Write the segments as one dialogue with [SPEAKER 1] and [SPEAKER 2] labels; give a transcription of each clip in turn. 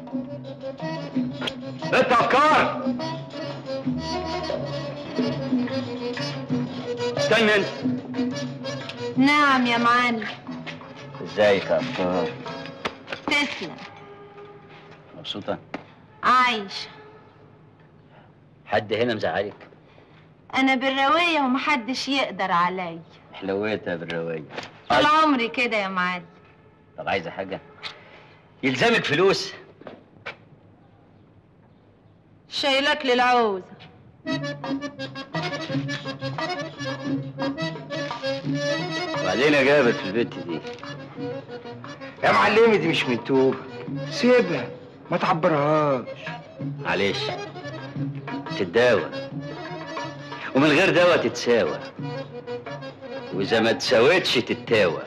[SPEAKER 1] انت افكار استنى انت
[SPEAKER 2] نعم يا معلم
[SPEAKER 1] ازيك يا افكار
[SPEAKER 2] تسلم
[SPEAKER 1] مبسوطه
[SPEAKER 2] عايشة
[SPEAKER 1] حد هنا مزعلك
[SPEAKER 2] أنا بالرواية ومحدش يقدر عليا
[SPEAKER 1] حلويتها بالروايه
[SPEAKER 2] طول عمري كده يا معلم
[SPEAKER 1] طب عايزه حاجه يلزمك فلوس
[SPEAKER 2] شايلك للعوزة
[SPEAKER 1] وبعدين يا جابت في البيت دي
[SPEAKER 3] يا معلمي دي مش من توبك سيبها ما تعبرهاش
[SPEAKER 1] معلش تتداوى ومن غير دواء تتساوى واذا ما تساوتش تتاوى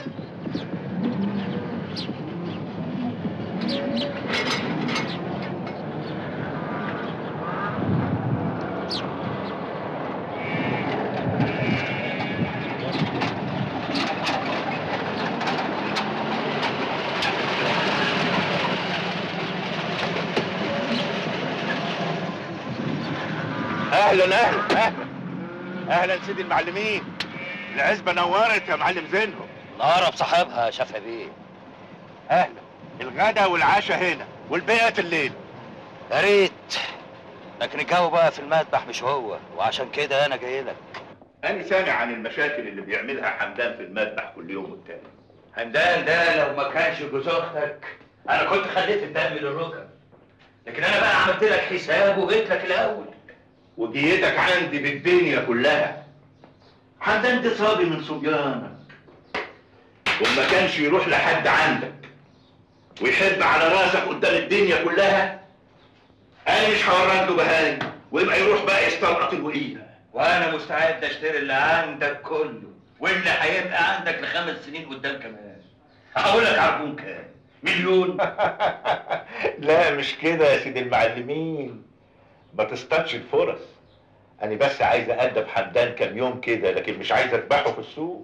[SPEAKER 4] اهلا اهلا اهلا اهلا سيدي المعلمين العزبه نورت يا معلم زينهم
[SPEAKER 1] نقرب صاحبها يا شافعي بيه
[SPEAKER 4] اهلا الغدا والعشاء هنا والبيئة الليل
[SPEAKER 1] يا ريت لكن الجو بقى في المذبح مش هو وعشان كده انا جاي لك
[SPEAKER 4] انا سامع عن المشاكل اللي بيعملها حمدان في المذبح كل يوم والتاني
[SPEAKER 1] همدان ده لو ما كانش جوز اختك انا كنت خليت الدم للركب لكن انا بقى عملت لك حساب وجيت لك الاول
[SPEAKER 4] وجيتك عندي بالدنيا كلها حمدان ده صبي من صبيانك وما كانش يروح لحد عندك ويحب على راسك قدام الدنيا كلها انا مش هورد له بهاي ويبقى يروح بقى يستلقط الوقيه
[SPEAKER 1] وانا مستعد اشتري اللي عندك كله واللي هيبقى عندك لخمس سنين قدام كمان هقول لك عربون كام مليون
[SPEAKER 4] لا مش كده يا سيدي المعلمين ما تصطادش الفرص انا بس عايز ادب حمدان كام يوم كده لكن مش عايز اذبحه في السوق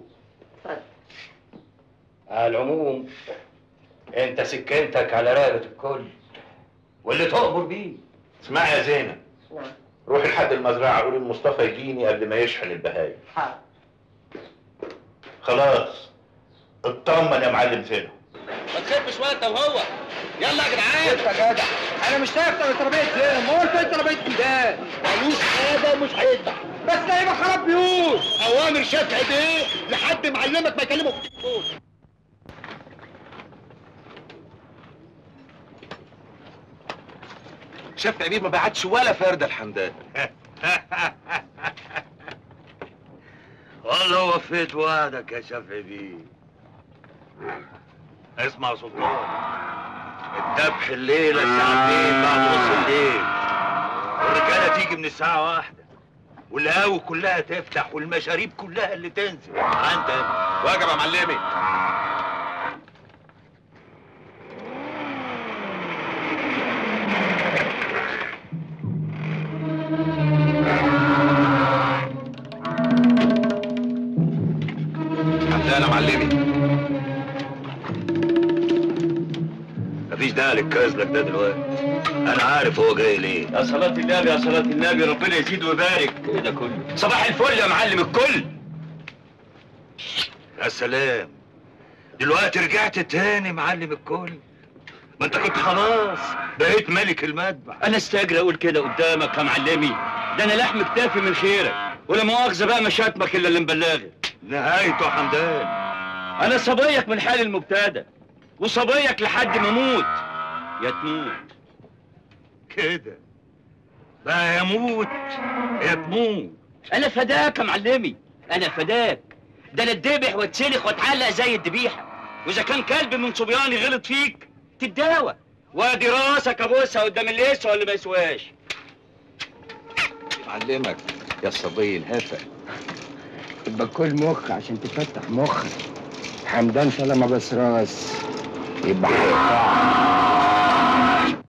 [SPEAKER 1] على العموم انت سكنتك على رقبه الكل واللي تؤمر بيه
[SPEAKER 4] اسمعي يا زينب روح لحد المزرعه قول لمصطفى يجيني قبل ما يشحن البهايم خلاص اطمن يا معلم زينب
[SPEAKER 1] ما تخفش وقت وهو يلا يا جدعان
[SPEAKER 3] يا جدع انا مش شايف ترابيزه زين ما هو فين ترابيزه ميدان
[SPEAKER 4] ملوش حاجه ومش هيذبح
[SPEAKER 3] بس ده يبقى خراب بيوت
[SPEAKER 4] اوامر شافعي بيه لحد معلمك ما يكلمه في التليفون
[SPEAKER 5] شافعي بيه ما بعتش ولا فرده الحمدان
[SPEAKER 1] والله وفيت وعدك يا شافعي بيه اسمع يا سلطان الذبح الليله الساعه 2 بعد نص الليل والرجاله تيجي من الساعه واحدة والقهاوي كلها تفتح والمشاريب كلها اللي تنزل عندك
[SPEAKER 5] واجب يا معلمي حمدان يا معلمي
[SPEAKER 1] مفيش داعي للكازلك ده دلوقتي انا عارف هو جاي ليه يا صلاة النبي يا صلاة النبي ربنا يزيد ويبارك ايه ده كله صباح الفل يا معلم الكل يا سلام دلوقتي رجعت تاني معلم الكل ما انت كنت خلاص بقيت ملك المذبح انا استاجر اقول كده قدامك يا معلمي ده انا لحم كتافي من خيرك ولا مؤاخذه بقى ما شاتمك الا اللي مبلغك نهايته يا حمدان انا صبيك من حال المبتدى وصبيك لحد ما اموت يا تموت كده بقى يموت يا تموت انا فداك يا معلمي انا فداك ده انا اتذبح واتسلخ واتعلق زي الذبيحه واذا كان كلب من صبياني غلط فيك تتداوى وادي راسك ابوسها قدام اللي يسوى واللي ما يسواش
[SPEAKER 5] معلمك يا الصبي الهفا
[SPEAKER 3] يبقى كل مخ عشان تفتح مخك حمدان طالما بس راس يبقى هيقطع